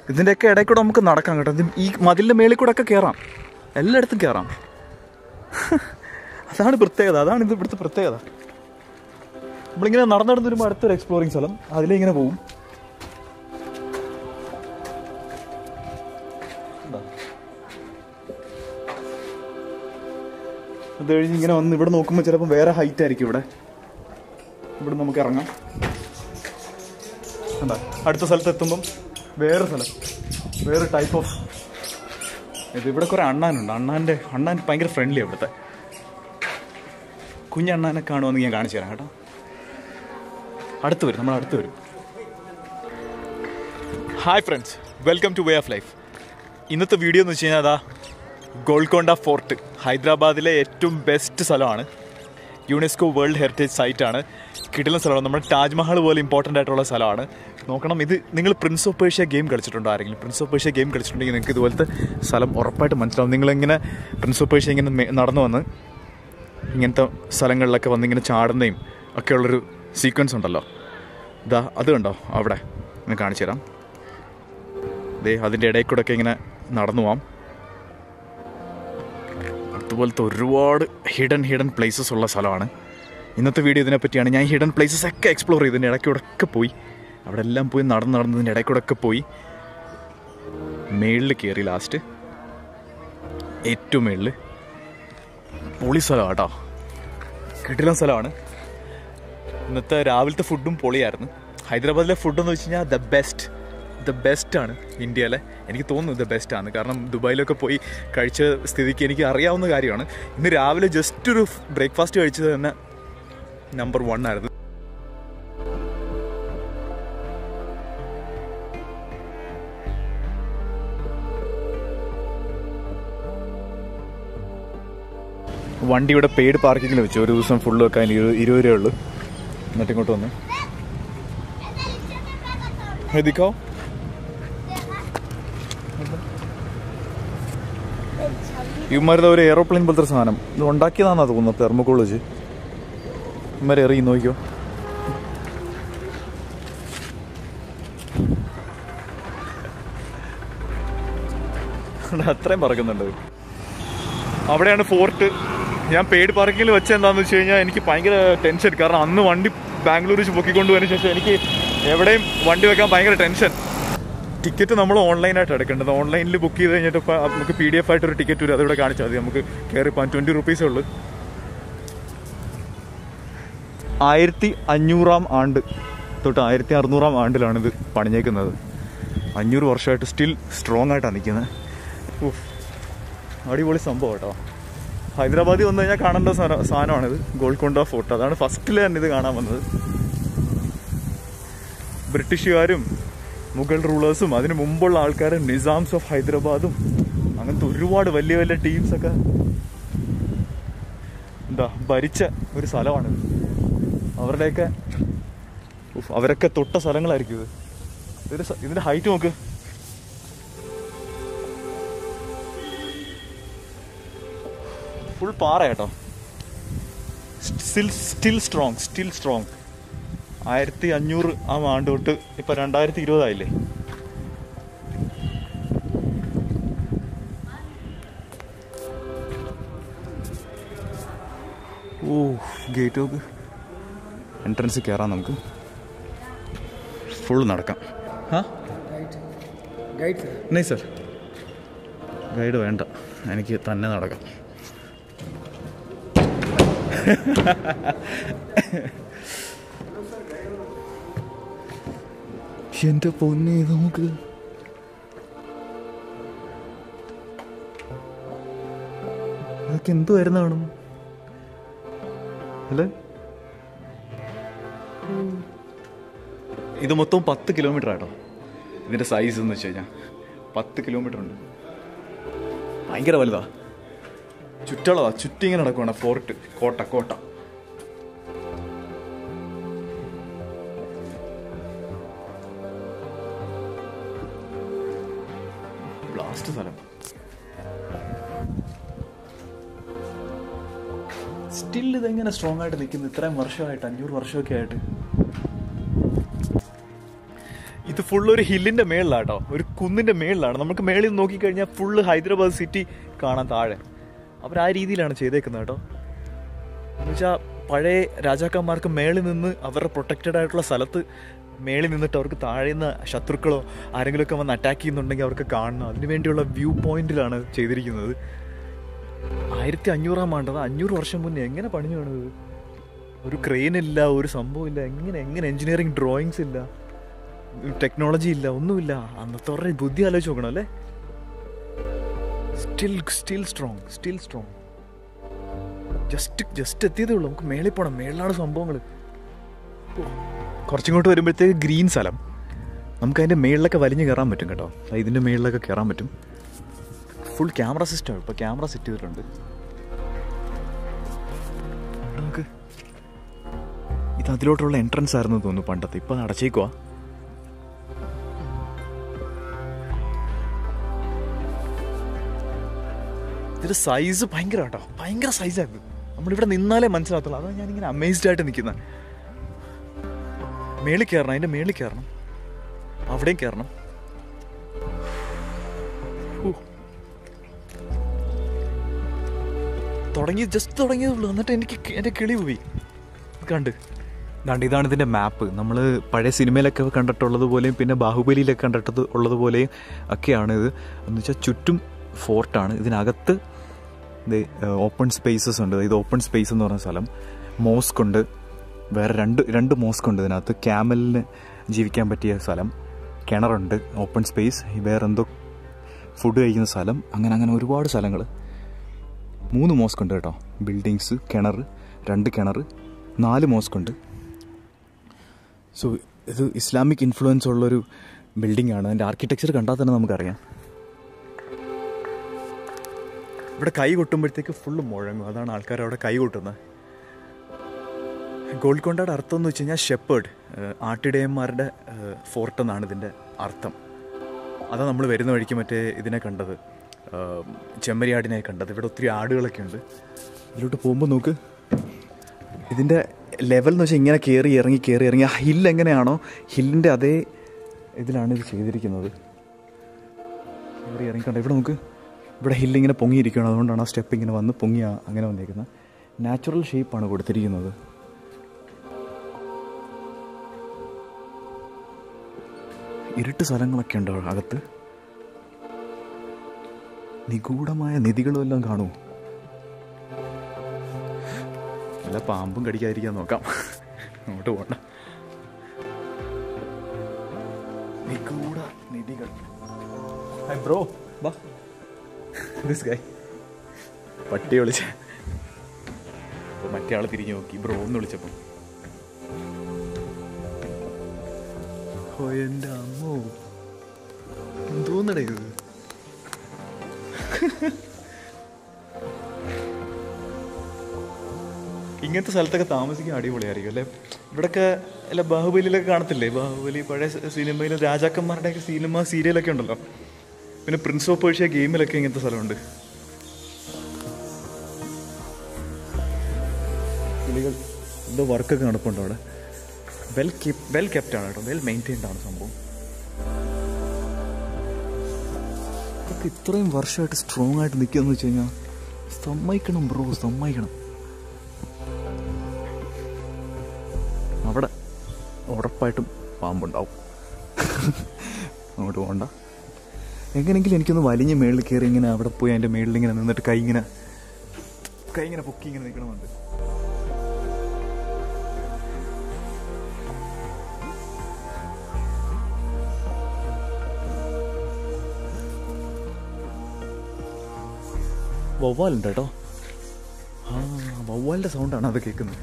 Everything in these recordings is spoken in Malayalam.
ഇതിൻ്റെയൊക്കെ ഇടയിൽ കൂടെ നമുക്ക് നടക്കാം കേട്ടോ ഇത് ഈ മതിലിൻ്റെ മേളിൽ കൂടെ ഒക്കെ കയറാം എല്ലായിടത്തും കയറാം അതാണ് പ്രത്യേകത അതാണ് ഇത് ഇവിടുത്തെ പ്രത്യേകത നമ്മളിങ്ങനെ നടന്നു നടന്ന് വരുമ്പോൾ അടുത്തൊരു എക്സ്പ്ലോറിങ് സ്ഥലം അതിലിങ്ങനെ പോവും കണ്ടോ? അത് കഴിഞ്ഞ് ഇങ്ങനെ വന്ന് ഇവിടെ നോക്കുമ്പോൾ ചിലപ്പോൾ വേറെ ഹൈറ്റ് ആയിരിക്കും ഇവിടെ ഇവിടെ നമുക്ക് ഇറങ്ങാം കണ്ടോ? അടുത്ത സ്ഥലത്ത് എത്തുമ്പം വേറെ സ്ഥലം വേറെ ടൈപ്പ് ഓഫ് ഇത് ഇവിടെ കുറെ അണ്ണാനുണ്ട് അണ്ണാൻ്റെ അണ്ണാൻ ഭയങ്കര ഫ്രണ്ട്ലി ഇവിടുത്തെ കുഞ്ഞണ്ണാനെ കാണുമെന്ന് ഞാൻ കാണിച്ചു തരാം കേട്ടോ അടുത്ത് വരും നമ്മൾ അടുത്ത് വരും hi friends welcome to way of life ഇന്നത്തെ വീഡിയോ എന്ന് വെച്ച് കഴിഞ്ഞാൽ അതാ ഗോൾക്കൊണ്ട ഫോർട്ട് ഹൈദരാബാദിലെ ഏറ്റവും ബെസ്റ്റ് സ്ഥലമാണ് യുനെസ്കോ വേൾഡ് ഹെറിറ്റേജ് സൈറ്റാണ് കിടിലൻ സ്ഥലമാണ് നമ്മുടെ താജ്മഹൽ പോലെ ഇമ്പോർട്ടൻ്റ് ആയിട്ടുള്ള സ്ഥലമാണ് നോക്കണം ഇത് നിങ്ങൾ പ്രിൻസ് ഓഫ് പേർഷ്യ ഗെയിം കളിച്ചിട്ടുണ്ടോ ആരെങ്കിലും പ്രിൻസ് ഓഫ് പേർഷ്യ ഗെയിം കളിച്ചിട്ടുണ്ടെങ്കിൽ നിങ്ങൾക്ക് ഇതുപോലത്തെ സ്ഥലം ഉറപ്പായിട്ട് മനസ്സിലാവും നിങ്ങളിങ്ങനെ പ്രിൻസ് ഓഫ് പേർഷ്യ ഇങ്ങനെ മെ- നടന്നു വന്ന് ഇങ്ങനത്തെ സ്ഥലങ്ങളിലൊക്കെ വന്നിങ്ങനെ ചാടുന്നതും ഒക്കെയുള്ളൊരു സീക്വൻസ് ഉണ്ടല്ലോ ഇതാ അത് കണ്ടോ അവിടെ ഞാൻ കാണിച്ചു തരാം ദേ അതിൻ്റെ ഇടയിൽ കൂടെ ഒക്കെ ഇങ്ങനെ നടന്നു പോവാം അതുപോലത്തെ ഒരുപാട് ഹിഡൻ ഹിഡൻ പ്ലേസസ് ഉള്ള സ്ഥലമാണ് ഇന്നത്തെ വീഡിയോ ഇതിനെ പറ്റിയാണ് ഞാൻ ഹിഡൻ പ്ലേസസ് ഒക്കെ എക്സ്പ്ലോർ ചെയ്തു ഇതിൻ്റെ ഇടയ്ക്കൂടെ ഒക്കെ പോയി അവിടെ എല്ലാം പോയി നടന്ന് നടന്നതിൻ്റെ ഇടയ്ക്കൂടെ ഒക്കെ പോയി മേളിൽ കയറി ലാസ്റ്റ് ഏറ്റവും മേളിൽ പൊളി സ്ഥലമാണ് കേട്ടോ കിടിലൻ സ്ഥലമാണ് ഇന്നത്തെ രാവിലത്തെ ഫുഡും പൊളിയായിരുന്നു ഹൈദരാബാദിലെ ഫുഡ് എന്ന് വെച്ച് കഴിഞ്ഞാൽ ദ ബെസ്റ്റ് ദ ബെസ്റ്റ് ആണ് ഇന്ത്യയിലെ എനിക്ക് തോന്നുന്നു ദ ബെസ്റ്റ് ആണ് കാരണം ദുബായിലൊക്കെ പോയി കഴിച്ച സ്ഥിതിക്ക് എനിക്ക് അറിയാവുന്ന കാര്യമാണ് ഇന്ന് രാവിലെ ജസ്റ്റ് ഒരു ബ്രേക്ക്ഫാസ്റ്റ് കഴിച്ചത് തന്നെ നമ്പർ വൺ ആയിരുന്നു വണ്ടി ഇവിടെ പെയ്ഡ് പാർക്കിങ്ങിൽ വെച്ചു ഒരു ദിവസം ഫുള്ള് വെക്കാൻ ഇരുപത് ഇരുപത് രൂപ ഉള്ളു എന്നിട്ട് ഇങ്ങോട്ട് വന്ന് എതിക്കോ ഇവന്മാരുടെ ഒരു എയറോപ്ലെയിൻ പോലത്തെ ഒരു സാധനം ഇത് ഉണ്ടാക്കിയതാണെന്നാ തോന്നുന്നത് തെർമോക്കോൾ വെച്ച് ഇവന്മാരെ എറിയി നോക്കിയോ അത്രയും പറക്കുന്നുണ്ട് അവിടെയാണ് ഫോർട്ട് ഞാൻ പെയ്ഡ് പാർക്കിങ്ങിൽ വെച്ച എന്താണെന്ന് വെച്ച് കഴിഞ്ഞാൽ എനിക്ക് ഭയങ്കര ടെൻഷൻ കാരണം അന്ന് വണ്ടി ബാംഗ്ലൂർ വെച്ച് പൊക്കിക്കൊണ്ട് പോയതിനു ശേഷം എനിക്ക് എവിടെയും വണ്ടി വെക്കാൻ ഭയങ്കര ടെൻഷൻ ടിക്കറ്റ് നമ്മൾ ഓൺലൈനായിട്ട് എടുക്കേണ്ടത് ഓൺലൈനിൽ ബുക്ക് ചെയ്ത് കഴിഞ്ഞിട്ട് ഇപ്പം നമുക്ക് പി ഡി എഫ് ആയിട്ട് ഒരു ടിക്കറ്റ് വരും അതിവിടെ കാണിച്ചാൽ മതി നമുക്ക് കയറി പോകാൻ ട്വൻറ്റി റുപ്പീസേ ഉള്ളൂ ആയിരത്തി അഞ്ഞൂറാം ആണ്ട് തൊട്ട് ആയിരത്തി അറുന്നൂറാം ആണ്ടിലാണ് ഇത് പണിഞ്ഞേക്കുന്നത് അഞ്ഞൂറ് വർഷമായിട്ട് സ്റ്റിൽ സ്ട്രോങ് ആയിട്ടാണ് നിൽക്കുന്നത് ഉഫ് അടിപൊളി സംഭവം കേട്ടോ ഹൈദരാബാദിൽ വന്നു കഴിഞ്ഞാൽ കാണേണ്ട സാധനം- സാധനമാണിത് ഗോൾക്കൊണ്ട ഫോർട്ട് അതാണ് ഫസ്റ്റിൽ തന്നെ ഇത് കാണാൻ വന്നത് ബ്രിട്ടീഷുകാരും മുഗൾ റൂളേഴ്സും അതിന് മുമ്പുള്ള ആൾക്കാരും നിസാംസ് ഓഫ് ഹൈദരാബാദും അങ്ങനത്തെ ഒരുപാട് വലിയ വലിയ ടീംസൊക്കെ എന്താ ഭരിച്ച ഒരു സ്ഥലമാണ് അവരുടെയൊക്കെ ഉഫ്, അവരൊക്കെ തൊട്ട സ്ഥലങ്ങളായിരിക്കും ഇത് ഇതൊരു സ- ഇതിന്റെ ഹൈറ്റ് നോക്ക് ഫുൾ പാറ കേട്ടോ still still strong still strong ആയിരത്തി അഞ്ഞൂറ് ആ ആണ്ട് തൊട്ട് ഇപ്പൊ രണ്ടായിരത്തി ഇരുപതായില്ലേ ഓ ഗേറ്റ് നോക്ക് എൻട്രൻസ് കയറാം നമുക്ക് ഫുൾ നടക്കാം ആ गाइड सर നൈ സർ ഗൈഡ് വേണ്ട എനിക്ക് തന്നെ നടക്കാം എന്റെ പൊന്നെ ഇത് നമുക്ക് അതൊക്കെ എന്ത് വരുന്നതാണ് അല്ലേ ഇത് മൊത്തം പത്ത് കിലോമീറ്റർ ആട്ടോ ഇതിന്റെ സൈസ് എന്ന് വെച്ച് കഴിഞ്ഞാൽ പത്ത് കിലോമീറ്റർ ഉണ്ട് ഭയങ്കര വലുതാ ചുറ്റളവാ ചുറ്റിങ്ങനെ നടക്കുവാണ് ഫോർട്ട് കോട്ട കോട്ട ബ്ലാസ്റ്റ് സ്ഥലം സ്റ്റിൽ ഇതെങ്ങനെ സ്ട്രോങ് ആയിട്ട് നിൽക്കുന്നു ഇത്രയും വർഷമായിട്ട് അഞ്ഞൂറ് വർഷമൊക്കെ ആയിട്ട് ഇത് ഫുൾ ഒരു ഹില്ലിന്റെ മേളിലാട്ടോ ഒരു കുന്നിന്റെ മേളിലാണ് നമുക്ക് മേളിൽ നിന്ന് നോക്കിക്കഴിഞ്ഞാൽ ഫുള്ള് ഹൈദരാബാദ് സിറ്റി കാണാൻ താഴെ അവർ ആ രീതിയിലാണ് ചെയ്തേക്കുന്നത് കേട്ടോ എന്നുവെച്ചാൽ പഴയ രാജാക്കന്മാർക്ക് മേളിൽ നിന്ന് അവരുടെ പ്രൊട്ടക്റ്റഡ് ആയിട്ടുള്ള സ്ഥലത്ത് മേളിൽ നിന്നിട്ട് അവർക്ക് താഴെ നിന്ന് ശത്രുക്കളോ ആരെങ്കിലുമൊക്കെ വന്ന് അറ്റാക്ക് ചെയ്യുന്നുണ്ടെങ്കിൽ അവർക്ക് കാണണം അതിനു വേണ്ടിയുള്ള വ്യൂ പോയിന്റിലാണ് ചെയ്തിരിക്കുന്നത് ആയിരത്തി അഞ്ഞൂറാം ആണ്ടത് അഞ്ഞൂറ് വർഷം മുന്നേ എങ്ങനെ പണിഞ്ഞു വേണത് ഒരു ക്രെയിൻ ഇല്ല ഒരു സംഭവം ഇല്ല എങ്ങനെ എങ്ങനെ എഞ്ചിനീയറിംഗ് ഡ്രോയിങ്സ് ഇല്ല ടെക്നോളജി ഇല്ല ഒന്നുമില്ല അന്നത്തെ അവരുടെ ബുദ്ധി ആലോചിച്ച് നോക്കണം അല്ലേ still still strong still strong just just എത്തിയതേ ഉള്ളൂ നമുക്ക് മേളിൽ പോകണം മേളിലാണ് സംഭവങ്ങൾ കുറച്ചിങ്ങോട്ട് വരുമ്പോഴത്തേക്ക് ഗ്രീൻ സ്ഥലം നമുക്ക് അതിൻ്റെ മേളിലൊക്കെ വലിഞ്ഞ് കയറാൻ പറ്റും കേട്ടോ ദാ ഇതിൻ്റെ മേളിലൊക്കെ കയറാൻ പറ്റും ഫുൾ ക്യാമറ സിസ്റ്റം ഇപ്പോൾ ക്യാമറ സെറ്റ് ചെയ്തിട്ടുണ്ട് ഇവിടെ നമുക്ക് ഇത് അതിലോട്ടുള്ള എൻട്രൻസ് ആയിരുന്നു തോന്നുന്നു പണ്ടത്തെ ഇപ്പം അടച്ചേക്കുവാ ഇതിന്റെ സൈസ് ഭയങ്കര കേട്ടോ ഭയങ്കര സൈസായിരുന്നു നമ്മളിവിടെ നിന്നാലേ മനസ്സിലാകത്തുള്ളൂ അതാണ് ഞാനിങ്ങനെ അമേസ്ഡ് ആയിട്ട് നിൽക്കുന്നത് മേളിൽ കയറണം അതിന്റെ മേളിൽ കയറണം അവിടെയും കയറണം ഹൂ. തുടങ്ങി ജസ്റ്റ് തുടങ്ങിയതേ ഉള്ളൂ എന്നിട്ട് എനിക്ക് എൻ്റെ കിളി പോയി കണ്ട് ദാണ്ട് ഇതാണ് ഇതിൻ്റെ മാപ്പ് നമ്മൾ പഴയ സിനിമയിലൊക്കെ കണ്ടിട്ടുള്ളത് പോലെയും പിന്നെ ബാഹുബലിയിലൊക്കെ കണ്ടിട്ടത് ഉള്ളതുപോലെയും ഒക്കെയാണ് ഇത് എന്ന് വെച്ചാൽ ചുറ്റും ഫോർട്ടാണ് ഇതിനകത്ത് ഇത് ഓപ്പൺ സ്പേസസ് ഉണ്ട് ഇത് ഓപ്പൺ സ്പേസ് എന്ന് പറഞ്ഞ സ്ഥലം മോസ്ക് ഉണ്ട് വേറെ രണ്ട് രണ്ട് മോസ്ക് ഉണ്ട് ഇതിനകത്ത് ക്യാമലിന് ജീവിക്കാൻ പറ്റിയ സ്ഥലം കിണറുണ്ട് ഓപ്പൺ സ്പേസ് വേറെ എന്തോ ഫുഡ് കഴിക്കുന്ന സ്ഥലം അങ്ങനെ അങ്ങനെ ഒരുപാട് സ്ഥലങ്ങൾ മൂന്ന് മോസ്ക് ഉണ്ട് കേട്ടോ ബിൽഡിങ്സ് കിണർ രണ്ട് കിണർ നാല് മോസ്ക് ഉണ്ട് സോ ഇത് ഇസ്ലാമിക് ഇൻഫ്ലുവൻസ് ഉള്ളൊരു ബിൽഡിംഗ് ആണ് അതിൻ്റെ ആർക്കിടെക്ചർ കണ്ടാൽ തന്നെ നമുക്കറിയാം ഇവിടെ കൈ കൊട്ടുമ്പോഴത്തേക്ക് ഫുള്ള് മുഴങ്ങും അതാണ് ആൾക്കാർ അവിടെ കൈ കൊട്ടുന്നത് ഗോൾക്കൊണ്ടയുടെ അർത്ഥം എന്ന് വെച്ച് കഴിഞ്ഞാൽ ഷെപ്പേർഡ് ആട്ടിടയന്മാരുടെ ഫോർട്ട് എന്നാണ് ഇതിൻ്റെ അർത്ഥം അതാണ് നമ്മൾ വരുന്ന വഴിക്ക് മറ്റേ ഇതിനെ കണ്ടത് ഏഹ്, ചെമ്മരിയാടിനെ കണ്ടത് ഇവിടെ ഒത്തിരി ആടുകളൊക്കെ ഉണ്ട് ഇതിലോട്ട് പോകുമ്പോൾ നോക്ക് ഇതിൻ്റെ ലെവൽ എന്ന് വെച്ചാൽ ഇങ്ങനെ കയറി ഇറങ്ങി കയറി ഇറങ്ങി ആ ഹില്ല് എങ്ങനെയാണോ ഹില്ലിൻ്റെ അതേ ഇതിലാണ് ഇത് ചെയ്തിരിക്കുന്നത് കയറി ഇറങ്ങിക്കണ്ട ഇവിടെ നോക്ക് ഇവിടെ ഹില്ല് ഇങ്ങനെ പൊങ്ങിയിരിക്കുകയാണ് അതുകൊണ്ടാണ് ആ സ്റ്റെപ്പ് ഇങ്ങനെ വന്ന് പൊങ്ങി ആ- അങ്ങനെ വന്നേക്കുന്നത് നാച്ചുറൽ ഷേപ്പാണ് കൊടുത്തിരിക്കുന്നത് ഇരുട്ട് സ്ഥലങ്ങളൊക്കെ ഉണ്ടോ അകത്ത് നിഗൂഢമായ നിധികളും എല്ലാം കാണൂ നല്ല പാമ്പും കടിക്കാതിരിക്കാൻ നോക്കാം അങ്ങോട്ട് പോകണ്ട നിഗൂഢ നിധികൾ ഹായ് ബ്രോ വാ ദിസ് ഗൈ പട്ടി വിളിച്ച അപ്പോൾ മറ്റേ ആൾ തിരിഞ്ഞു നോക്കി ബ്രോ എന്ന് വിളിച്ചപ്പോൾ ഓ എൻ്റെ അമ്മോ എന്തോന്നടേ ഇത് ഇങ്ങനത്തെ സ്ഥലത്തൊക്കെ താമസിക്കാൻ അടിപൊളിയായിരിക്കും അല്ലേ ഇവിടൊക്കെ അല്ല ബാഹുബലിയിലൊക്കെ കാണത്തില്ലേ ബാഹുബലി പഴയ സ- സിനിമയിലും രാജാക്കന്മാരുടെയൊക്കെ സിനിമ സീരിയലൊക്കെ ഉണ്ടല്ലോ പിന്നെ പ്രിൻസ് ഓഫ് പേർഷ്യ ഗെയിമിലൊക്കെ ഇങ്ങനത്തെ സ്ഥലമുണ്ട് കിളികൾ എന്തോ വർക്കൊക്കെ നടപ്പുണ്ടോ അവിടെ വെൽ കീപ് വെൽ കെപ്റ്റ് ആണ് കേട്ടോ വെൽ മെയിൻറ്റൈൻഡ് ആണ് സംഭവം ഇതൊക്കെ ഇത്രയും വർഷമായിട്ട് സ്ട്രോങ് ആയിട്ട് നിൽക്കുകയെന്ന് വെച്ച് കഴിഞ്ഞാൽ സമ്മതിക്കണം ബ്രോ സമ്മതിക്കണം അവിടെ ഉറപ്പായിട്ടും പാമ്പുണ്ടാവും അങ്ങോട്ട് പോകണ്ട എങ്ങനെയെങ്കിലും എനിക്കൊന്ന് വലിഞ്ഞ് മേളിൽ കയറി ഇങ്ങനെ അവിടെ പോയി അതിൻ്റെ മേളിൽ ഇങ്ങനെ നിന്നിട്ട് കൈ ഇങ്ങനെ കൈ ഇങ്ങനെ പൊക്കി ഇങ്ങനെ നിൽക്കണമെന്നുണ്ട് വവ്വാലുണ്ട് കേട്ടോ ആ വവ്വാലിൻ്റെ സൗണ്ടാണ് അത് കേൾക്കുന്നത്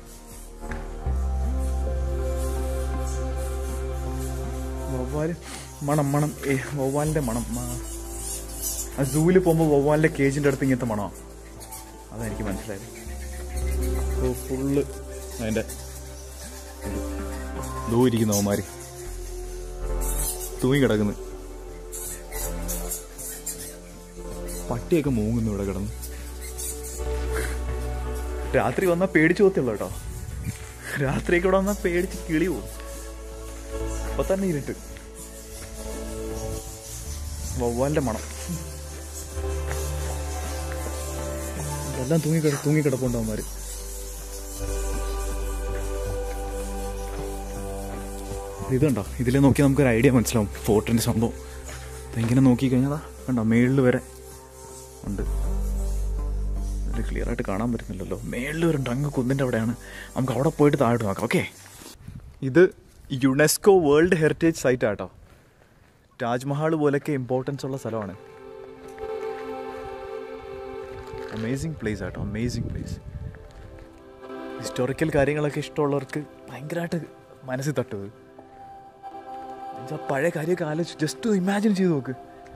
വവ്വാൽ മണം മണം ഏ വവ്വാലിൻ്റെ മണം ആ. ആ സൂവിൽ പോകുമ്പോൾ വവ്വാലിൻ്റെ കേജിൻ്റെ അടുത്ത് ഇങ്ങനത്തെ മണമാണ് അതെനിക്ക് മനസ്സിലായത് ഓ ഫുള്ള് അതിൻ്റെ ദൂ ഇരിക്കുന്ന അവന്മാർ തൂങ്ങി കിടക്കുന്നു പട്ടിയൊക്കെ മൂങ്ങുന്നു ഇവിടെ കിടന്ന് രാത്രി വന്നാൽ പേടിച്ചു പോത്തുള്ളൂ കേട്ടോ രാത്രിയൊക്കെ ഇവിടെ വന്നാൽ പേടിച്ച് കിളി പോകും അപ്പൊ തന്നെ ഇരുട്ട് വവ്വാലിൻ്റെ മണം എല്ലാം തൂങ്ങി തൂങ്ങി കിടപ്പുണ്ടാവുമാര് ഇതുണ്ടോ ഇതിൽ നോക്കി നമുക്കൊരു ഐഡിയ മനസ്സിലാവും ഫോർട്ടിൻ്റെ സംഭവം ഇങ്ങനെ നോക്കിക്കഴിഞ്ഞാൽ കണ്ടോ മേളിൽ വരെ ഉണ്ട് ഇത് ക്ലിയർ ആയിട്ട് കാണാൻ പറ്റുന്നില്ലല്ലോ മേളിൽ വരുന്നുണ്ട് അങ്ങ് കുന്നിൻ്റെ അവിടെയാണ് നമുക്ക് അവിടെ പോയിട്ട് താഴോട്ട് നോക്കാം ഓക്കെ ഇത് യുനെസ്കോ വേൾഡ് ഹെറിറ്റേജ് സൈറ്റ് ആട്ടോ താജ്മഹൽ പോലൊക്കെ ഇമ്പോർട്ടൻസ് ഉള്ള സ്ഥലമാണ് അമേസിങ് പ്ലേസ് ആട്ടോ അമേസിങ് പ്ലേസ് ഹിസ്റ്റോറിക്കൽ കാര്യങ്ങളൊക്കെ ഇഷ്ടമുള്ളവർക്ക് ഭയങ്കരമായിട്ട് മനസ്സിൽ തട്ടത് എന്നുവെച്ചാൽ പഴയ കാര്യമൊക്കെ ആലോചിച്ച് ജസ്റ്റ് ഇമാജിൻ ചെയ്ത് നോക്ക്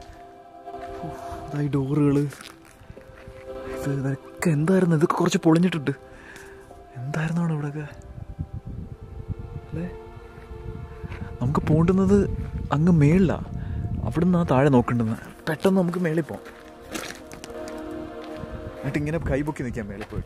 ഈ ഡോറുകൾ ഇത് ഇതൊക്കെ എന്തായിരുന്നു ഇതൊക്കെ കുറച്ച് പൊളിഞ്ഞിട്ടുണ്ട് എന്തായിരുന്നു അവിടെ ഇവിടെയൊക്കെ അല്ലേ നമുക്ക് പോണ്ടുന്നത് അങ്ങ് മേളിലാണ് അവിടെ നിന്നാണ് താഴെ നോക്കേണ്ടത് പെട്ടെന്ന് നമുക്ക് മേളിൽ പോകാം എന്നിട്ട് ഇങ്ങനെ കൈപൊക്കി നിൽക്കാം മേളിൽ പോയിട്ട്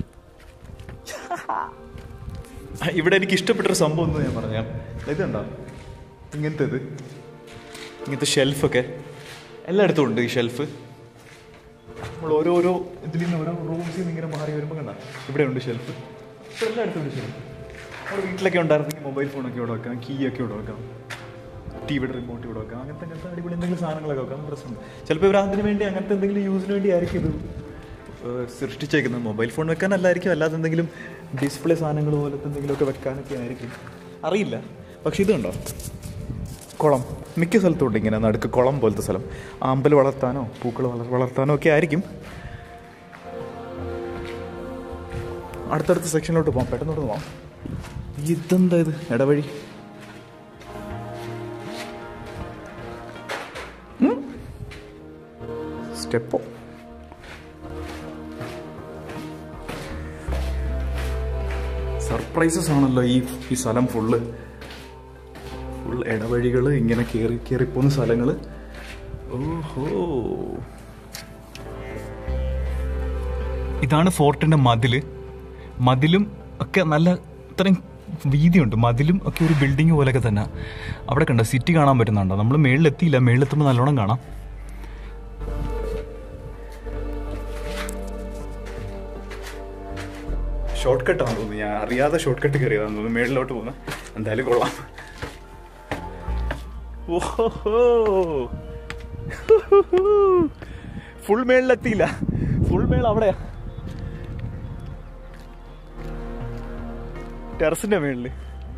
ഇവിടെ എനിക്ക് ഇഷ്ടപ്പെട്ടൊരു സംഭവം എന്ന് ഞാൻ പറഞ്ഞാൽ ഇതുണ്ടോ ഇങ്ങനത്തെ ഇത് ഇങ്ങനത്തെ ഷെൽഫൊക്കെ എല്ലായിടത്തും ഉണ്ട് ഈ ഷെൽഫ് നമ്മൾ ഓരോരോ ഇതിൽ നിന്ന് ഓരോ റൂംസിൽ നിന്ന് ഇങ്ങനെ മാറി വരുമ്പോൾ കണ്ട ഇവിടെ ഉണ്ട് ഷെൽഫ് ഇപ്പോൾ എല്ലായിടത്തും ഉണ്ട് ഷെൽഫ് നമ്മുടെ വീട്ടിലൊക്കെ ഉണ്ടായിരുന്നെങ്കിൽ മൊബൈൽ ഫോണൊക്കെ ഇവിടെ വെക്കാം കീ ഒക്കെ ഇവിടെ വെക്കാം ടി വിയുടെ റിമോട്ട് ഇവിടെ വെക്കാം അങ്ങനത്തെ അങ്ങനത്തെ അടിപൊളി എന്തെങ്കിലും സാധനങ്ങളൊക്കെ വെക്കാം പ്രശ്നമുണ്ട് ചിലപ്പോൾ ഇവർ അതിന് വേണ്ടി അങ്ങനത്തെ എന്തെങ്കിലും യൂസിന് വേണ്ടി ആയിരിക്കും ഇത് ഏഹ്, സൃഷ്ടിച്ചേക്കുന്നത് മൊബൈൽ ഫോൺ വെക്കാനല്ലായിരിക്കും അല്ലാതെ എന്തെങ്കിലും ഡിസ്പ്ലേ സാധനങ്ങൾ പോലത്തെ എന്തെങ്കിലുമൊക്കെ വെക്കാനൊക്കെ ആയിരിക്കും അറിയില്ല പക്ഷെ ഇത് കണ്ടോ കുളം മിക്ക സ്ഥലത്തും ഉണ്ട് ഇങ്ങനെ നടുക്ക് കുളം പോലത്തെ സ്ഥലം ആമ്പൽ വളർത്താനോ പൂക്കൾ വളർ വളർത്താനോ ഒക്കെ ആയിരിക്കും അടുത്തടുത്ത സെക്ഷനിലോട്ട് പോകാം പെട്ടെന്നോട്ട് പോകാം ഇതെന്താ ഇത് ഇടവഴി സ്റ്റെപ്പോ സർപ്രൈസസ് ആണല്ലോ ഈ ഈ സ്ഥലം ഫുള്ള് ഫുൾ ഇടവഴികൾ ഇങ്ങനെ കയറി കയറിപ്പോകുന്ന സ്ഥലങ്ങൾ ഓഹോ ഇതാണ് ഫോർട്ടിന്റെ മതില് മതിലും ഒക്കെ നല്ല ഇത്രയും വീതിയുണ്ട് മതിലും ഒക്കെ ഒരു ബിൽഡിംഗ് പോലെയൊക്കെ തന്നെ അവിടെ കണ്ട സിറ്റി കാണാൻ പറ്റുന്നുണ്ടോ നമ്മൾ മേളിലെത്തിയില്ല മേളിലെത്തുമ്പോൾ നല്ലോണം കാണാം ഷോർട്ട് കട്ടാണെന്ന് തോന്നുന്നു ഞാൻ അറിയാതെ ഷോർട്ട് കട്ട് കയറിയതാണെന്ന് തോന്നുന്നു മേളിലോട്ട് പോകുന്നത് എന്തായാലും കൊള്ളാം ഓഹോ ഫുൾ മേളിലെത്തിയില്ല ഫുൾ മേൾ അവിടെയാ ടെറസിന്റെ മേളില്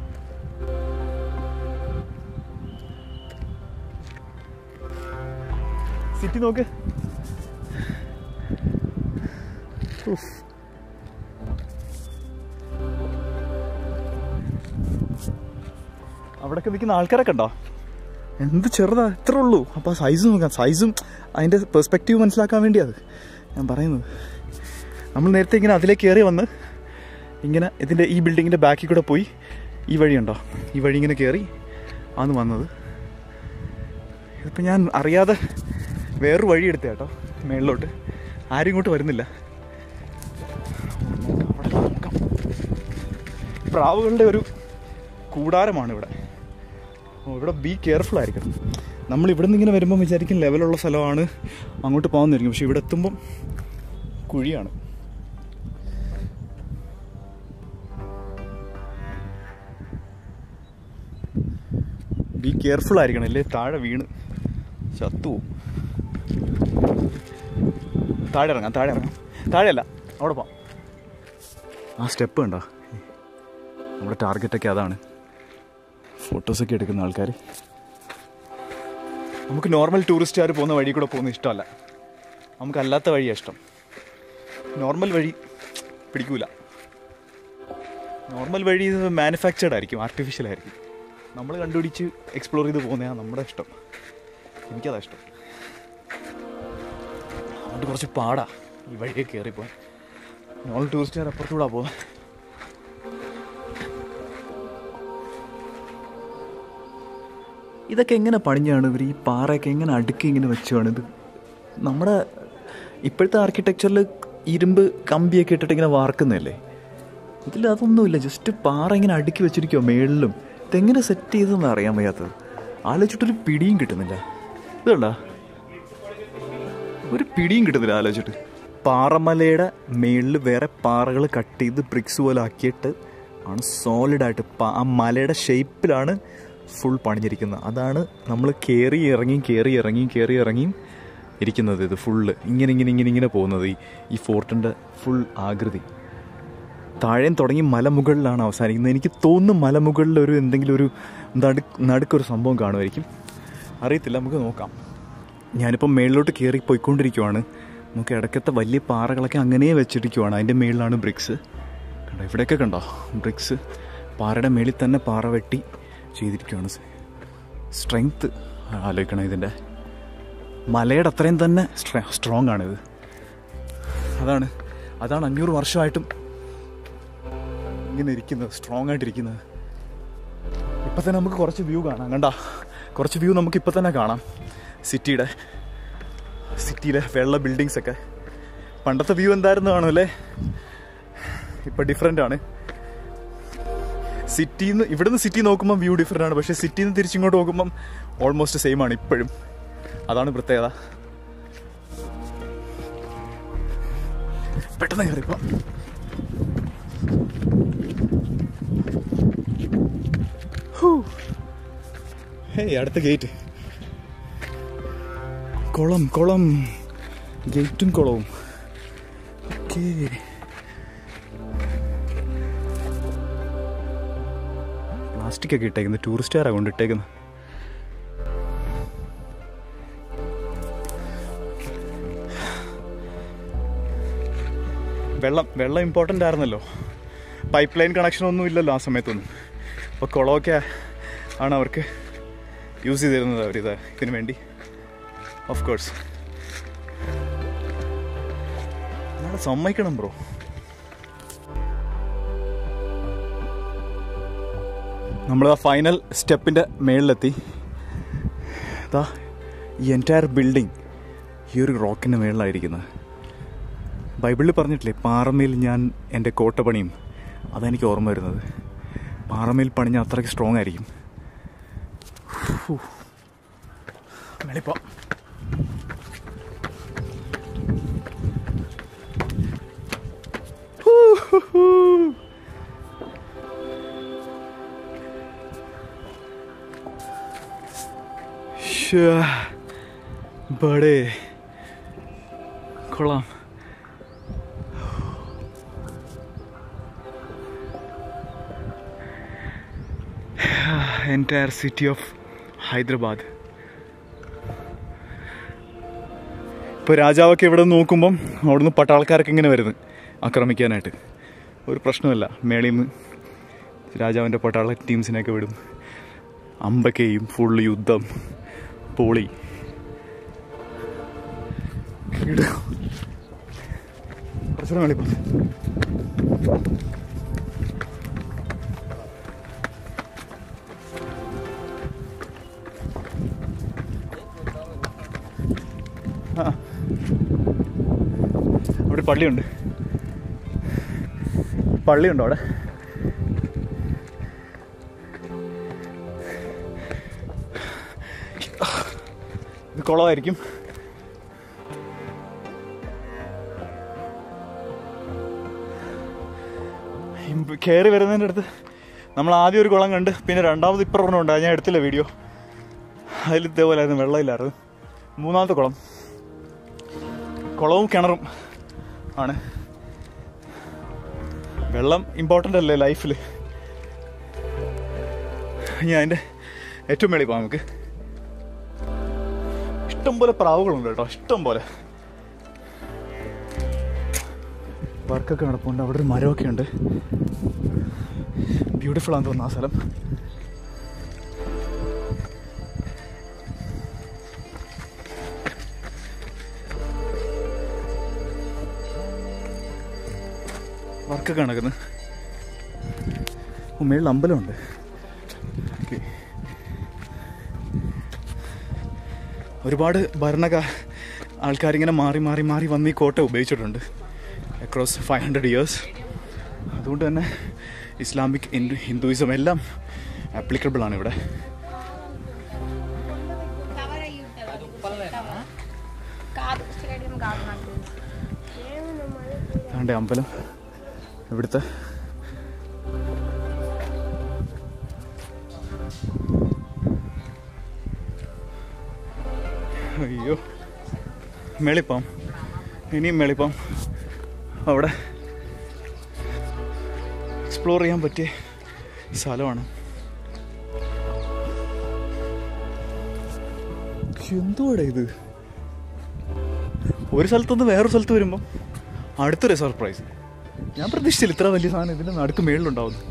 സിറ്റി നോക്ക് ഉഫ്. അവിടെയൊക്കെ നിൽക്കുന്ന ആൾക്കാരൊക്കെ ഉണ്ടോ എന്ത് ചെറുതാ ഇത്ര ഉള്ളൂ അപ്പോൾ സൈസ് നോക്കാം സൈസും അതിൻ്റെ പെർസ്പെക്റ്റീവ് മനസ്സിലാക്കാൻ വേണ്ടി അത് ഞാൻ പറയുന്നത് നമ്മൾ നേരത്തെ ഇങ്ങനെ അതിലേക്ക് കയറി വന്ന് ഇങ്ങനെ ഇതിൻ്റെ ഈ ബിൽഡിങ്ങിൻ്റെ ബാക്കിൽ കൂടെ പോയി ഈ വഴിയുണ്ടോ ഈ വഴി ഇങ്ങനെ കയറി ആണ് വന്നത് ഇതിപ്പോൾ ഞാൻ അറിയാതെ വേറൊരു വഴി എടുത്ത കേട്ടോ മേളിലോട്ട് ആരും ഇങ്ങോട്ട് വരുന്നില്ല അവിടെ നോക്കാം പ്രാവുകളുടെ ഒരു കൂടാരമാണ് ഇവിടെ ഓ ഇവിടെ ബി കെയർഫുൾ ആയിരിക്കണം നമ്മൾ ഇവിടെ നിന്ന് ഇങ്ങനെ വരുമ്പം വിചാരിക്കും ലെവലുള്ള സ്ഥലമാണ് അങ്ങോട്ട് പോകുന്നതായിരിക്കും പക്ഷെ ഇവിടെ എത്തുമ്പം കുഴിയാണ് ബി കെയർഫുൾ ആയിരിക്കണം അല്ലേ താഴെ വീണ് ചത്തു പോവും. താഴെ ഇറങ്ങാം താഴെ ഇറങ്ങാം താഴെയല്ല അവിടെ പോവാം ആ സ്റ്റെപ്പ് ഉണ്ടോ നമ്മുടെ ടാർഗറ്റൊക്കെ അതാണ് ഫോട്ടോസൊക്കെ എടുക്കുന്ന ആൾക്കാർ നമുക്ക് നോർമൽ ടൂറിസ്റ്റുകാർ പോകുന്ന വഴി കൂടെ പോകുന്നത് ഇഷ്ടമല്ല നമുക്ക് അല്ലാത്ത വഴിയാണ് ഇഷ്ടം നോർമൽ വഴി പിടിക്കൂല നോർമൽ വഴി മാനുഫാക്ചേർഡ് ആയിരിക്കും ആർട്ടിഫിഷ്യൽ ആയിരിക്കും നമ്മൾ കണ്ടുപിടിച്ച് എക്സ്പ്ലോർ ചെയ്ത് പോകുന്നതാണ് നമ്മുടെ ഇഷ്ടം എനിക്കതാ ഇഷ്ടം അതുകൊണ്ട് കുറച്ച് പാടാ ഈ വഴിയെ കയറിപ്പോയി നോർമൽ ടൂറിസ്റ്റുകാർ അപ്പുറത്തൂടാ പോകുന്നത് ഇതൊക്കെ എങ്ങനെ പണിഞ്ഞാണ് ഇവർ ഈ പാറയൊക്കെ എങ്ങനെ അടുക്കി ഇങ്ങനെ വെച്ചാണ് ഇത് നമ്മുടെ ഇപ്പോഴത്തെ ആർക്കിടെക്ചറിൽ ഇരുമ്പ് കമ്പിയൊക്കെ ഇട്ടിട്ട് ഇങ്ങനെ വാർക്കുന്നതല്ലേ ഇതിൽ അതൊന്നുമില്ല ജസ്റ്റ് പാറ ഇങ്ങനെ അടുക്കി വെച്ചിരിക്കുമോ മേളിലും ഇതെങ്ങനെ സെറ്റ് ചെയ്തെന്ന് അറിയാൻ വയ്യാത്തത് ആലോചിച്ചിട്ടൊരു പിടിയും കിട്ടുന്നില്ല ഇതുണ്ടാ ഒരു പിടിയും കിട്ടുന്നില്ല ആലോചിച്ചിട്ട് പാറമലയുടെ മേളിൽ വേറെ പാറകൾ കട്ട് ചെയ്ത് ബ്രിക്സ് പോലെ ആക്കിയിട്ട് ആണ് സോളിഡായിട്ട് ആ മലയുടെ ഷേപ്പിലാണ് ഫുൾ പണിഞ്ഞിരിക്കുന്നത് അതാണ് നമ്മൾ കയറി ഇറങ്ങി കയറി ഇറങ്ങി കയറി ഇറങ്ങിയും ഇരിക്കുന്നത് ഇത് ഫുള്ള് ഇങ്ങനെ ഇങ്ങനെ ഇങ്ങനെ ഇങ്ങനെ പോകുന്നത് ഈ ഈ ഫോർട്ടിൻ്റെ ഫുൾ ആകൃതി താഴേം തുടങ്ങി മലമുകളിലാണ് അവസാനിക്കുന്നത് എനിക്ക് തോന്നുന്നു മലമുകളിൽ ഒരു എന്തെങ്കിലും ഒരു നടു നടുക്കൊരു സംഭവം കാണുമായിരിക്കും അറിയത്തില്ല നമുക്ക് നോക്കാം ഞാനിപ്പോൾ മേളിലോട്ട് കയറി പോയിക്കൊണ്ടിരിക്കുവാണ് നമുക്ക് ഇടയ്ക്കത്തെ വലിയ പാറകളൊക്കെ അങ്ങനെ വെച്ചിരിക്കുവാണ് അതിൻ്റെ മേളിലാണ് ബ്രിക്സ് കണ്ടോ ഇവിടെയൊക്കെ കണ്ടോ ബ്രിക്സ് പാറയുടെ മേളിൽ തന്നെ പാറ വെട്ടി ചെയ്തിരിക്കുവാണ് സ്ട്രെങ്ത്ത് ആലോചിക്കണം ഇതിൻ്റെ മലയുടെ അത്രയും തന്നെ സ്ട്രോങ് ആണിത് അതാണ് അതാണ് അഞ്ഞൂറ് വർഷമായിട്ടും ഇങ്ങനെ ഇരിക്കുന്നത് സ്ട്രോങ് ആയിട്ടിരിക്കുന്നത് ഇപ്പം തന്നെ നമുക്ക് കുറച്ച് വ്യൂ കാണാം കണ്ട കുറച്ച് വ്യൂ നമുക്ക് ഇപ്പം തന്നെ കാണാം സിറ്റിയുടെ സിറ്റിയിലെ വെള്ള ബിൽഡിങ്സ് ഒക്കെ പണ്ടത്തെ വ്യൂ എന്തായിരുന്നു കാണും അല്ലേ ഇപ്പം ഡിഫറെൻ്റ് ആണ് സിറ്റിന്ന് ഇവിടുന്ന് സിറ്റി നോക്കുമ്പോൾ വ്യൂ ഡിഫറെൻ്റ് ആണ് പക്ഷേ സിറ്റിയിൽ നിന്ന് തിരിച്ചിങ്ങോട്ട് നോക്കുമ്പം ഓൾമോസ്റ്റ് സെയിം ആണ് ഇപ്പോഴും അതാണ് പ്രത്യേകത പെട്ടെന്ന് കയറിപ്പോ ഹേയ് അടുത്ത ഗേറ്റ് കുളം കുളം ഗേറ്റും കുളവും ഓക്കേ പ്ലാസ്റ്റിക് ഒക്കെ ഇട്ടേക്കുന്നത് ടൂറിസ്റ്റുകാരാണ് കൊണ്ടിട്ടേക്കുന്നത് വെള്ളം വെള്ളം ഇമ്പോർട്ടൻ്റ് ആയിരുന്നല്ലോ പൈപ്പ് ലൈൻ കണക്ഷൻ ഒന്നും ഇല്ലല്ലോ ആ സമയത്തൊന്നും അപ്പോൾ കുളമൊക്കെ ആണ് അവർക്ക് യൂസ് ചെയ്തിരുന്നത് അവർ ഇത് ഇതിനു വേണ്ടി ഓഫ് കോഴ്സ് നമ്മളെ സമ്മതിക്കണം ബ്രോ നമ്മൾ ആ ഫൈനൽ സ്റ്റെപ്പിൻ്റെ മേളിലെത്തി ഇതാ ഈ എൻറ്റയർ ബിൽഡിംഗ് ഈ ഒരു റോക്കിൻ്റെ മേളിലായിരിക്കുന്നത് ബൈബിളിൽ പറഞ്ഞിട്ടില്ലേ പാറമേൽ ഞാൻ എൻ്റെ കോട്ട പണിയും അതെനിക്ക് ഓർമ്മ വരുന്നത് പാറമേൽ പണിഞ്ഞ അത്രയ്ക്ക് സ്ട്രോങ് ആയിരിക്കും ഹൂ. മേളിപ്പോ ഹൂ, ഹൂ, ഹൂ. ശ്ശേ. ബടേ കൊള്ളാം എൻറ്റയർ സിറ്റി ഓഫ് ഹൈദരാബാദ് ഇപ്പോൾ രാജാവൊക്കെ ഇവിടെ നിന്ന് നോക്കുമ്പം അവിടുന്ന് പട്ടാൾക്കാരൊക്കെ ഇങ്ങനെ വരുന്നു ആക്രമിക്കാനായിട്ട് ഒരു പ്രശ്നമല്ല മേളിൽ നിന്ന് രാജാവിൻ്റെ പട്ടാള ടീംസിനെയൊക്കെ വിടും അമ്പക്കെയും ഫുൾ യുദ്ധം പോളി ഇട്. കുറച്ചുകൂടെ മേളിൽ പോ. ആ. അവിടെ പള്ളിയുണ്ട് പള്ളിയുണ്ടോ അവിടെ ഇത് കുളമായിരിക്കും കയറി വരുന്നതിൻ്റെ അടുത്ത് നമ്മൾ ആദ്യം ഒരു കുളം കണ്ട് പിന്നെ രണ്ടാമത് ഇപ്പം ഒരെണ്ണം ഉണ്ട് അത് ഞാൻ എടുത്തില്ല വീഡിയോ അതിൽ ഇതേപോലെ ആയിരുന്നു വെള്ളമില്ലായിരുന്നു മൂന്നാമത്തെ കുളം കുളവും കിണറും ആണ് വെള്ളം ഇമ്പോർട്ടൻ്റ് അല്ലേ ലൈഫിൽ ഞാൻ അതിൻ്റെ ഏറ്റവും മേളിൽ പോകാം നമുക്ക് ഇഷ്ടം പോലെ പ്രാവുകളുണ്ട് കേട്ടോ ഇഷ്ടം പോലെ വർക്കൊക്കെ നടപ്പുണ്ട് അവിടെ ഒരു മരമൊക്കെ ഉണ്ട് ബ്യൂട്ടിഫുൾ ആണെന്ന് തോന്നുന്നു ആ സ്ഥലം വർക്കൊക്കെ നടക്കുന്നത് ഓ മേളിൽ അമ്പലമുണ്ട് ഓക്കെ ഒരുപാട് ഭരണക ആൾക്കാരിങ്ങനെ മാറി മാറി മാറി വന്ന് ഈ കോട്ട ഉപയോഗിച്ചിട്ടുണ്ട് അക്രോസ് ഫൈവ് ഹൺഡ്രഡ് ഇയേഴ്സ് അതുകൊണ്ട് തന്നെ ഇസ്ലാമിക് ഹിന്ദുയിസം എല്ലാം ആപ്ലിക്കബിൾ ആണ് ഇവിടെ കാർ സ്ഥിരമായിട്ട് നമുക്ക് കാർ നാട്ടിൽ അതാണ്ട് അമ്പലം ഇവിടുത്തെ അയ്യോ മേളിപ്പം ഇനിയും മേളിപ്പം അവിടെ എക്സ്പ്ലോർ ചെയ്യാൻ പറ്റിയ സ്ഥലമാണ് എന്തുവാടെ ഇത് ഒരു സ്ഥലത്തുനിന്ന് വേറൊരു സ്ഥലത്ത് വരുമ്പം അടുത്തൊരു സർപ്രൈസ് ഞാൻ പ്രതീക്ഷിച്ചില്ല ഇത്ര വലിയ സാധനം ഇതിൻ്റെ നടുക്ക് മേളിലുണ്ടാവുന്നു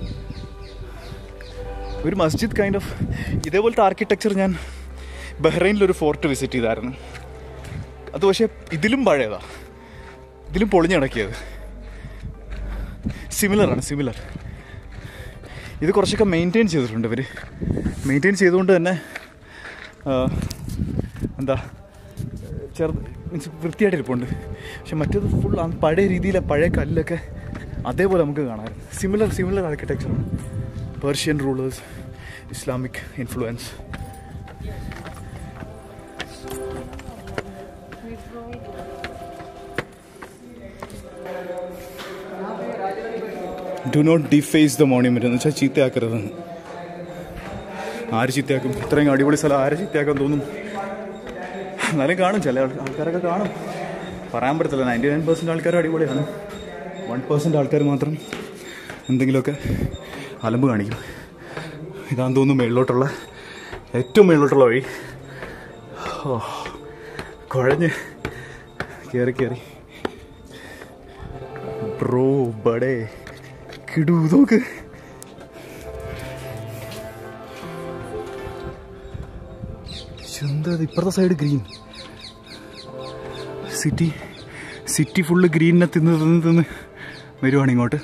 ഒരു മസ്ജിദ് കൈൻഡ് ഓഫ് ഇതേപോലത്തെ ആർക്കിടെക്ചർ ഞാൻ ബഹ്റൈനിലൊരു ഫോർട്ട് വിസിറ്റ് ചെയ്തായിരുന്നു അത് പക്ഷേ ഇതിലും പഴയതാ ഇതിലും പൊളിഞ്ഞടക്കിയത് സിമിലറാണ് സിമിലർ ഇത് കുറച്ചൊക്കെ മെയിൻറ്റെയിൻ ചെയ്തിട്ടുണ്ട് ഇവർ മെയിൻറ്റെയിൻ ചെയ്തുകൊണ്ട് തന്നെ ആ, എന്താ ചെറുത് മീൻസ് വൃത്തിയായിട്ടിരിപ്പുണ്ട് പക്ഷെ മറ്റേത് ഫുൾ പഴയ രീതിയിലെ പഴയ കല്ലൊക്കെ അതേപോലെ നമുക്ക് കാണാമായിരുന്നു similar similar architecture Persian rulers Islamic influence do not deface the monument എന്ന് വെച്ചാൽ ചീത്തയാക്കരുതെന്ന് ആര് ചീത്തയാക്കും ഇത്രയും അടിപൊളി സ്ഥലം ആര് ചീത്തയാക്കാൻ തോന്നും എന്നാലും കാണും ചില ആൾ- ആൾക്കാരൊക്കെ കാണും പറയാൻ പറ്റത്തില്ല നയൻറ്റി നയൻ പെർസെൻറ്റ് ആൾക്കാർ അടിപൊളിയാണ് വൺ പെർസെൻറ്റ് ആൾക്കാർ മാത്രം എന്തെങ്കിലുമൊക്കെ അലമ്പ് കാണിക്കും ഇതാന്ന് തോന്നുന്നു മേളിലോട്ടുള്ള ഏറ്റവും മേളിലോട്ടുള്ള വഴി ഓ കുഴഞ്ഞ് കയറി കയറി ബ്രോ ബടേ കിടൂ നോക്ക് എന്താ ഇത് ഇപ്പുറത്തെ side green city city full ഗ്രീനിനെ തിന്ന് തിന്ന് തിന്ന് വരുവാണ് ഇങ്ങോട്ട്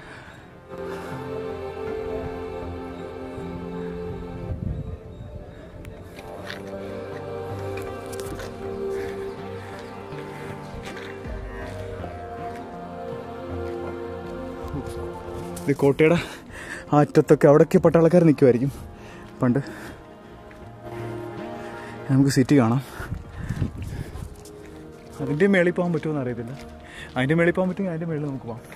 ഇത് കോട്ടയുടെ ആ അറ്റത്തൊക്കെ അവിടെയൊക്കെ പട്ടാളക്കാർ നിൽക്കുമായിരിക്കും പണ്ട് നമുക്ക് സിറ്റി കാണാം അതിൻ്റെ മേളിൽ പോകാൻ പറ്റുമെന്ന് അറിയത്തില്ല അതിൻ്റെ മേളിൽ പോകാൻ പറ്റുമെങ്കിൽ അതിൻ്റെ മേളിൽ നമുക്ക് പോകാം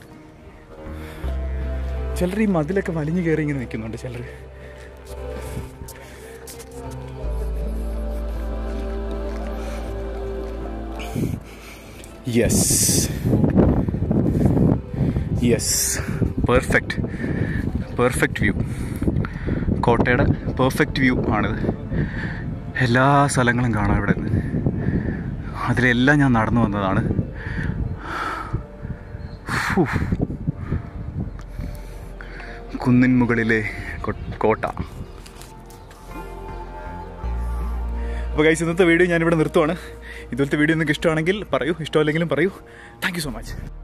ചിലർ ഈ മതിലൊക്കെ വലിഞ്ഞു കയറി ഇങ്ങനെ നിൽക്കുന്നുണ്ട് ചിലർ yes yes perfect perfect view കോട്ടയുടെ പെർഫെക്റ്റ് വ്യൂ ആണിത് എല്ലാ സ്ഥലങ്ങളും കാണാം ഇവിടെ നിന്ന് അതിലെല്ലാം ഞാൻ നടന്നു വന്നതാണ് ഫു. കുന്നിൻ മുകളിലെ കൊ- കോട്ട അപ്പോൾ ഗൈസ് ഇന്നത്തെ വീഡിയോ ഞാനിവിടെ നിർത്തുവാണ് ഇതുപോലത്തെ വീഡിയോ നിങ്ങൾക്ക് ഇഷ്ടമാണെങ്കിൽ പറയൂ ഇഷ്ടമല്ലെങ്കിലും പറയൂ താങ്ക് യു സോ മച്ച്